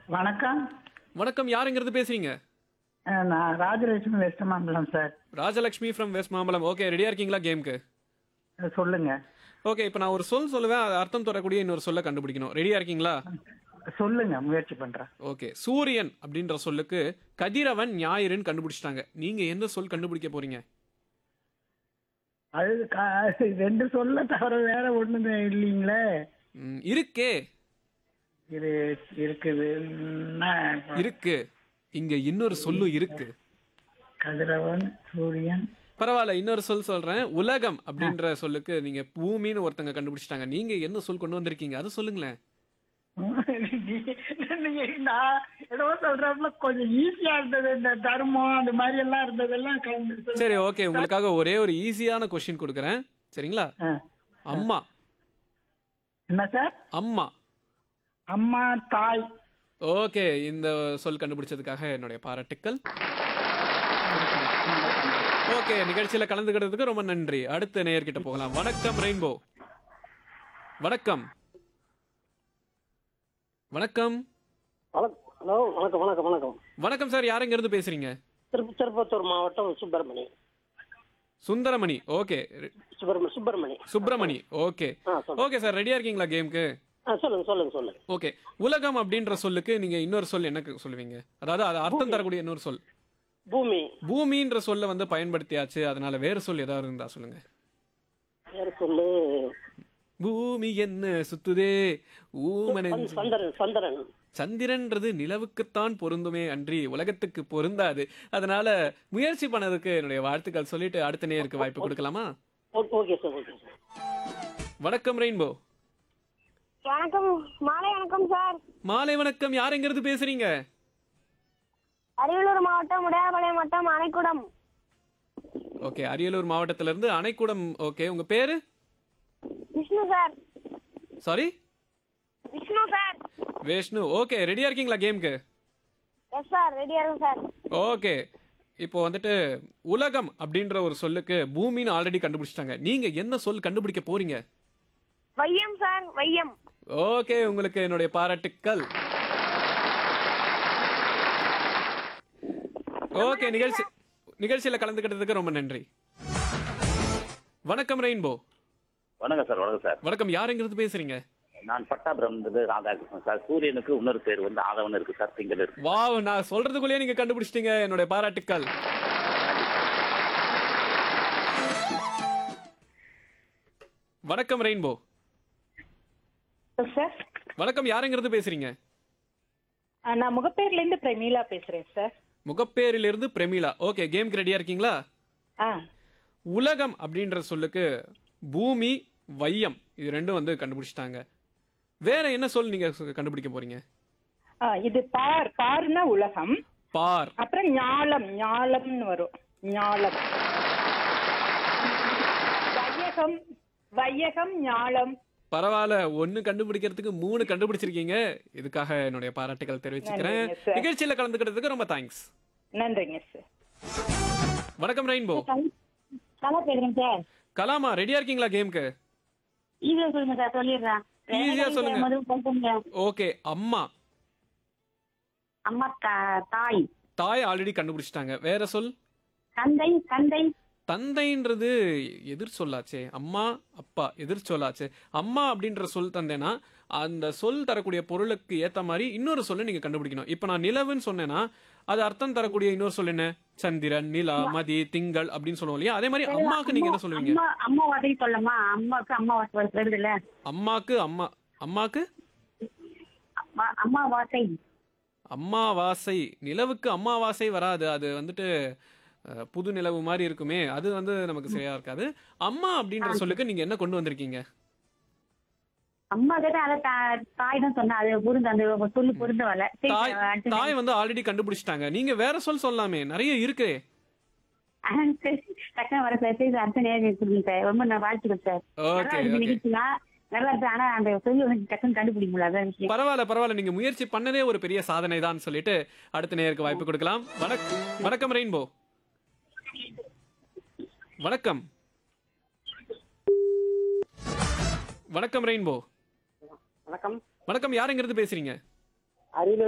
வணக்கம் வணக்கம் யாருங்கிறது பேசுறீங்க அஹ் நான் Rajalakshmi West Mambalam sir Rajalakshmi from West Mambalam okay ரெடியா இருக்கீங்களா கேம்க்கு அஹ் சொல்லுங்க ஓகே இப்போ நான் ஒரு சொல் சொல்லுவேன் அது அர்த்தம் தரக்கூடிய இன்னொரு சொல்ல கண்டுபிடிக்கணும் ரெடியா இருக்கீங்களா சொல்லுங்க முயற்சி பண்றேன் ஓகே சூரியன் அப்படின்ற சொல்லுக்கு கதிரவன் ஞாயிறுன்னு கண்டுபிடிச்சிட்டாங்க நீங்க எந்த சொல் கண்டுபிடிக்க போறீங்க அது க- ரெண்டு சொல்ல தவிர வேற ஒண்ணுமே இல்லைங்களே ம், இருக்கே இது இருக்குது நான் இருக்கு இங்க இன்னொரு சொல்லும் இருக்கு கதிரவன் சூரியன் பரவாயில்ல இன்னொரு சொல் சொல்றேன் உலகம் அப்படின்ற சொல்லுக்கு நீங்க பூமின்னு ஒருத்தங்க கண்டுபிடிச்சிட்டாங்க நீங்க என்ன சொல் கொண்டு வந்திருக்கீங்க அதை சொல்லுங்களேன் நீங்க நான் ஏதோ சொல்றப்பல கொஞ்சம் ஈஸியா இருந்தது இந்த தர்மம் அந்த மாதிரி எல்லாம் இருந்ததெல்லாம் கலந்து சரி ஓகே உங்களுக்காக ஒரே ஒரு ஈஸியான கொஸ்டின் கொடுக்குறேன் சரிங்களா அஹ். அம்மா என்ன சார் அம்மா அம்மா தாய் ஓகே இந்த சொல் கண்டுபிடிச்சதுக்காக என்னுடைய பாராட்டுக்கள் ஓகே நிகழ்ச்சியில கலந்துக்கிறதுக்கு ரொம்ப நன்றி அடுத்த நேயர்கிட்ட போகலாம் வணக்கம் ரெயின்போ வணக்கம் வணக்கம் ஹலோ வணக்கம் வணக்கம் வணக்கம் வணக்கம் சார் யாருங்க இருந்து பேசுறீங்க திருப்ப திருப்பத்தூர் மாவட்டம் சுப்பிரமணி சுந்தரமணி ஓகே சுப்பிரமணி சுப்பிரமணி சுப்பிரமணி ஓகே ஆ சொல்லுங்க ஓகே சார் ரெடியா இருக்கீங்களா கேம்க்கு ஆ சொல்லுங்க சொல்லுங்க சொல்லுங்க ஓகே உலகம் அப்படின்ற சொல்லுக்கு நீங்க இன்னொரு சொல் என்ன சொல்லுவீங்க அதாவது அது அர்த்தம் தரக்கூடிய இன்னொரு சொல் பூமி பூமின்ற சொல்ல வந்து பயன்படுத்தியாச்சு அதனால வேற சொல் ஏதாவது இருந்தா சொல்லுங்க வேற சொல்லு பூமி என்ன சுத்துதே ஊமனன் சந்த்- சந்திரன் சந்திரன் சந்திரன்றது நிலவுக்குத்தான் பொருந்துமே அன்றி உலகத்துக்கு பொருந்தாது அதனால முயற்சி பண்ணதுக்கு என்னுடைய வாழ்த்துக்கள் சொல்லிட்டு அடுத்த நேருக்கு வாய்ப்பு கொடுக்கலாமா ஓ- ஓகே சார் ஓகே சார் வணக்கம் ரெயின்போ வணக்கம் மாலை வணக்கம் சார் மாலை வணக்கம் யாருங்கிறது பேசுறீங்க அரியலூர் மாவட்டம் உடையாபாளையம் மாவட்டம் அணைக்குடம் ஓகே அரியலூர் மாவட்டத்துல இருந்து அணைக்கூடம் ஓகே உங்க பேரு Vishnu sir sorry Vishnu sir Vishnu okay ரெடியா இருக்கீங்களா கேம்க்கு எஸ் சார் ரெடியா இருக்கும் சார் ஓகே இப்போ வந்துட்டு உலகம் அப்படின்ற ஒரு சொல்லுக்கு பூமின்னு ஆல்ரெடி கண்டுபிடிச்சிட்டாங்க நீங்க என்ன சொல் கண்டுபிடிக்க போறீங்க வையம் சார் வையம் ஓகே உங்களுக்கு என்னுடைய பாராட்டுக்கள் ஓகே நிகழ்ச்சி நிகழ்ச்சியில கலந்துக்கிட்டதுக்கு ரொம்ப நன்றி வணக்கம் ரெயின்போ வணக்கம் சார் வணக்கம் சார் வணக்கம் யாருங்கிறது பேசுறீங்க நான் பட்டாபுரம் இருந்து ராதாகிருஷ்ணன் சார் சூரியனுக்கு இன்னொரு பேர் வந்து ஆதவன் இருக்கு சார் திங்கள் இருக்கு வாவ் நான் சொல்றதுக்குள்ளேயே நீங்க கண்டுபிடிச்சிட்டீங்க என்னுடைய பாராட்டுக்கள் வணக்கம் ரெயின்போ சார் வணக்கம் யாருங்கிறது பேசுறீங்க ஆ, நான் முகப்பேர்ல இருந்து பிரமீளா பேசுறேன் சார் முகப்பேரிலிருந்து பிரமிளா ஓகே கேம்க்கு ரெடியா இருக்கீங்களா ஆ உலகம் அப்படின்ற சொல்லுக்கு பூமி வையம் இது ரெண்டும் வந்து கண்டுபிடிச்சிட்டாங்க வேற என்ன சொல் நீங்க சு- கண்டுபிடிக்க போறீங்க ஆ, இது பார் பார்னா உலகம் பார் அப்புறம் ஞாலம் ஞாலம்னு வரும் ஞாலம் வையகம் வையகம் ஞாலம் பரவாயில்ல ஒன்னு கண்டுபிடிக்கிறதுக்கு மூணு கண்டுபிடிச்சிருக்கீங்க இதுக்காக என்னுடைய பாராட்டுகள் தெரிவிச்சுக்கிறேன் நன்றிங்க சார். நிகழ்ச்சியில கலந்துக்கிறதுக்கு ரொம்ப தேங்க்ஸ் நன்றிங்க சார் வணக்கம் ரெயின்போ நல்லா பேசுறேன் சார் கலாமா ரெடியா இருக்கீங்களா கேம்க்கு ஈஸியா சொல்லுங்க சார் சொல்லிடுறேன் ஈஸியா சொல்லுங்க. முதல்ல பேசுங்க ஓகே அம்மா அம்மா தா- தாய் தாய் ஆல்ரெடி கண்டுபிடிச்சிட்டாங்க வேற சொல் தந்தை தந்தை தந்தைன்றது எதிர் சொல்லாச்சே அம்மா அப்பா எதிர் சொல்லாச்சே அம்மா அப்படின்ற சொல் தந்தேன்னா அந்த சொல் தரக்கூடிய பொருளுக்கு ஏத்த மாதிரி இன்னொரு சொல்லை நீங்க கண்டுபிடிக்கணும் இப்போ நான் நிலவுன்னு சொன்னேன்னா அது அர்த்தம் தரக்கூடிய இன்னொரு சொல் என்ன சந்திரன் நிலா மதி திங்கள் அப்படின்னு சொல்லுவோம் இல்லையா அதே மாதிரி அம்மாக்கு நீங்க என்ன சொல்லுவீங்க அம்மா அம்மா வார்த்தை சொல்லமா அம்மாக்கு அம்மா வார்த்தை வருதுல்ல அம்மாக்கு அம்மா அம்மாக்கு அம்மா- அம்மா வார்த்தை அம்மாவாசை நிலவுக்கு அம்மாவாசை வராது அது வந்துட்டு அஹ், புது நிலவு மாதிரி இருக்குமே அது வந்து நமக்கு சரியா இருக்காது அம்மா அப்படின்ற சொல்லுக்கு நீங்க என்ன கொண்டு வந்திருக்கீங்க அம்மா கிட்ட அதை தா- தாய் தான் சொன்னா அது புரிந்து அந்த சொல்லு புரிந்து வரல சரி, தாய் அடுத்து தாய் வந்து ஆல்ரெடி கண்டுபிடிச்சிட்டாங்க நீங்க வேற சொல் சொல்லலாமே நிறைய இருக்கு ஆ, சரி. டக்குனு வர சார் சரி, அடுத்த நேரம் கொடுங்க சார் ரொம்ப நான் வாழ்த்துக்கிறேன் சார் ஓகே நல்லா இருக்கு ஓகே நிகழ்ச்சிலாம் நல்லா இருக்கு ஆனா அந்த சொல்லி வந்து டக்குன்னு கண்டுபிடிக்க முடியல அதான் விஷயம் பரவாயில்ல பரவாயில்ல நீங்க முயற்சி பண்ணதே ஒரு பெரிய சாதனை தான் சொல்லிட்டு அடுத்த நேருக்கு வாய்ப்பு கொடுக்கலாம் வணக்கம் வணக்கம் ரெயின்போ வணக்கம் வணக்கம் ரெயின்போ வணக்கம் வணக்கம் யாருங்கிறது பேசுறீங்க அரியலூர்